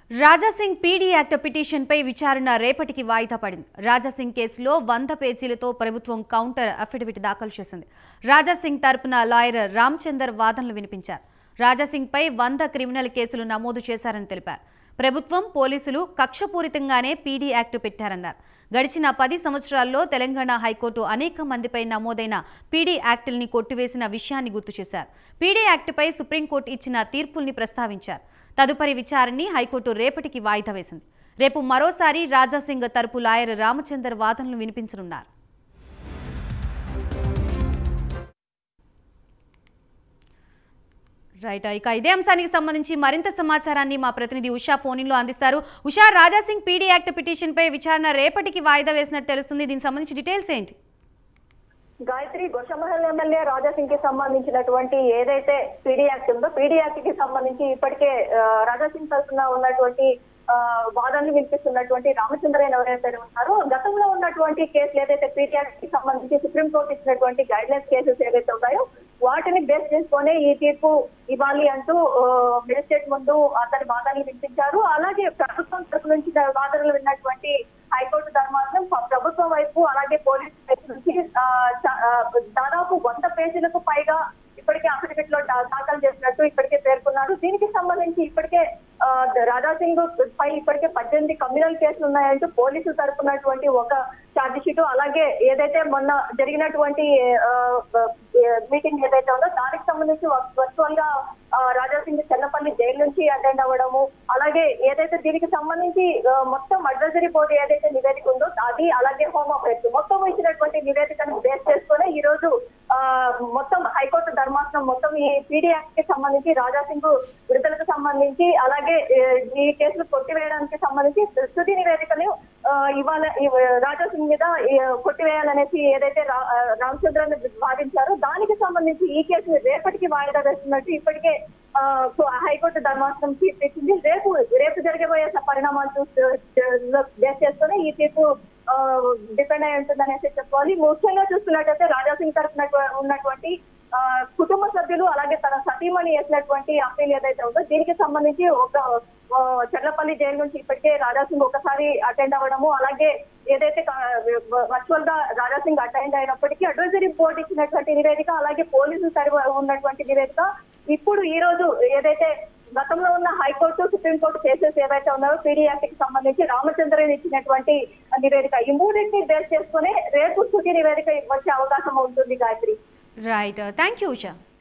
Raja Singh PD act పిటిషన్పై విచారణ రేపటికి వాయిదా పడింది రాజాసింగ్ కేసులో వంద పేజీలతో ప్రభుత్వం కౌంటర్ అఫిడవిట్ దాఖలు చేసింది రాజాసింగ్ తరపున లాయర్ రామచందర్ వాదనలు వినిపించారు రాజాసింగ్పై వంద క్రిమినల్ కేసులు నమోదు చేశారని తెలిపారు ప్రభుత్వం పోలీసులు కక్షపూరితంగానే పీడీ యాక్ట్ పెట్టారన్నారు గడిచిన పది సంవత్సరాల్లో తెలంగాణ హైకోర్టు అనేక మందిపై నమోదైన పీడీ యాక్టుల్ని కొట్టివేసిన విషయాన్ని గుర్తు చేశారు పీడీ యాక్టుపై సుప్రీంకోర్టు ఇచ్చిన తీర్పుల్ని ప్రస్తావించారు తదుపరి విచారణని హైకోర్టు రేపటికి వాయిదా వేసింది రేపు మరోసారి రాజాసింగ్ తరపు లాయర్ రామచందర్ వాదనలు వినిపించనున్నారు రైట్ ఇక ఇదే అంశానికి సంబంధించి మరింత సమాచారాన్ని మా ప్రతినిధి ఉషా ఫోన్లో అందిస్తారు ఉషా రాజాసింగ్ పీడీ యాక్ట్ పిటిషన్పై విచారణ రేపటికి వాయిదా వేసినట్టు తెలుస్తుంది దీనికి సంబంధించి డీటెయిల్స్ ఏంటి గాయత్రి గొషమహల్ ఎమ్మెల్యే రాజాసింగ్ కి సంబంధించినటువంటి ఏదైతే పీడీ యాక్ట్ ఉందో పీడీ యాక్ట్ కి సంబంధించి ఇప్పటికే ఆ, రాజాసింగ్ తరఫున ఉన్నటువంటి ఆ, వాదనలు వినిపిస్తున్నటువంటి రామచంద్రన్ ఎవరైతే ఉన్నారో గతంలో ఉన్నటువంటి కేసులు ఏదైతే పీడీ యాక్ట్ కి సంబంధించి సుప్రీంకోర్టు ఇచ్చినటువంటి గైడ్ లైన్స్ కేసెస్ ఏవైతే ఉన్నాయో వాటిని బేస్ చేసుకొని ఈ తీర్పు ఇవ్వాలి అంటూ మెజిస్ట్రేట్ ముందు అతని వాదనలు వినిపించారు అలాగే ప్రభుత్వం తరపు నుంచి వాదనలు విన్నటువంటి హైకోర్టు ధర్మాసనం ప- ప్రభుత్వం వైపు అలాగే పోలీసు వైపు నుంచి ఆ, చ- ఆ, దాదాపు వంద పేజీలకు పైగా ఇప్పటికే అఫిడవిట్ లో దా- దాఖలు చేసినట్టు ఇప్పటికే పేర్కొన్నారు దీనికి సంబంధించి ఇప్పటికే ఆ, రాజాసింగ్ పై ఇప్పటికే పద్దెనిమిది కమ్యూనల్ కేసులు ఉన్నాయంటూ పోలీసులు తరపునటువంటి ఒక ఛార్జ్ షీట్ అలాగే ఏదైతే మొన్న జరిగినటువంటి మీటింగ్ ఏదైతే ఉందో దానికి సంబంధించి వర్చువల్ గా ఆ, రాజాసింగ్ చెన్నపల్లి జైలు నుంచి అటెండ్ అవ్వడము అలాగే ఏదైతే దీనికి సంబంధించి ఆ, మొత్తం అడ్వైజరీ బోర్డు ఏదైతే నివేదిక ఉందో అది అలాగే హోమ్ అఫైర్స్ మొత్తం ఇచ్చినటువంటి నివేదికను బేస్ చేసుకుని ఈ రోజు ఆ, మొత్తం హైకోర్టు ధర్మాసనం మొత్తం ఈ పీడీ యాక్ట్ కి సంబంధించి రాజాసింగ్ విడుదలకు సంబంధించి అలాగే ఏ, ఈ కేసులు కొట్టివేయడానికి సంబంధించి తుది నివేదికను ఆ, ఇవాళ ఈ రాజాసింగ్ మీద ఈ, కొట్టివేయాలనేసి ఏదైతే రా- ఆ, రామచంద్రన్ వాదించారో దానికి సంబంధించి ఈ కేసును రేపటికి వాయిదా వేస్తున్నట్టు ఇప్పటికే ఆ, సో హైకోర్టు ధర్మాసనం తీర్పు ఇచ్చింది రేపు రేపు జరగబోయే పరిణామాలు చూస్తూ బేస్ చేసుకుని ఈ తీర్పు డిపెండ్ అయి ఉంటుందనేసి చెప్పుకోవాలి ముఖ్యంగా చూస్తున్నట్టయితే రాజాసింగ్ తరఫున ఉన్నటువంటి ఆ, కుటుంబ సభ్యులు అలాగే తన సతీమణి వేసినటువంటి అప్పీల్ ఏదైతే ఉందో దీనికి సంబంధించి ఒక ఆ, చెర్లపల్లి జైలు నుంచి ఇప్పటికే రాజాసింగ్ ఒకసారి అటెండ్ అవ్వడము అలాగే ఏదైతే వర్చువల్ గా రాజాసింగ్ అటెండ్ అయినప్పటికీ అడ్వైజరీ బోర్డు ఇచ్చినటువంటి నివేదిక అలాగే పోలీసులు తరఫు ఉన్నటువంటి నివేదిక ఇప్పుడు ఈ రోజు ఏదైతే గతంలో ఉన్న హైకోర్టు సుప్రీంకోర్టు కేసెస్ ఏవైతే ఉన్నాయో పీడీ యాక్ట్ కి సంబంధించి రామచంద్రన్ ఇచ్చినటువంటి నివేదిక ఈ మూడింటిని బేస్ చేసుకుని రేపు స్థుతి నివేదిక వచ్చే అవకాశం ఉంటుంది Gayatri right thank you Usha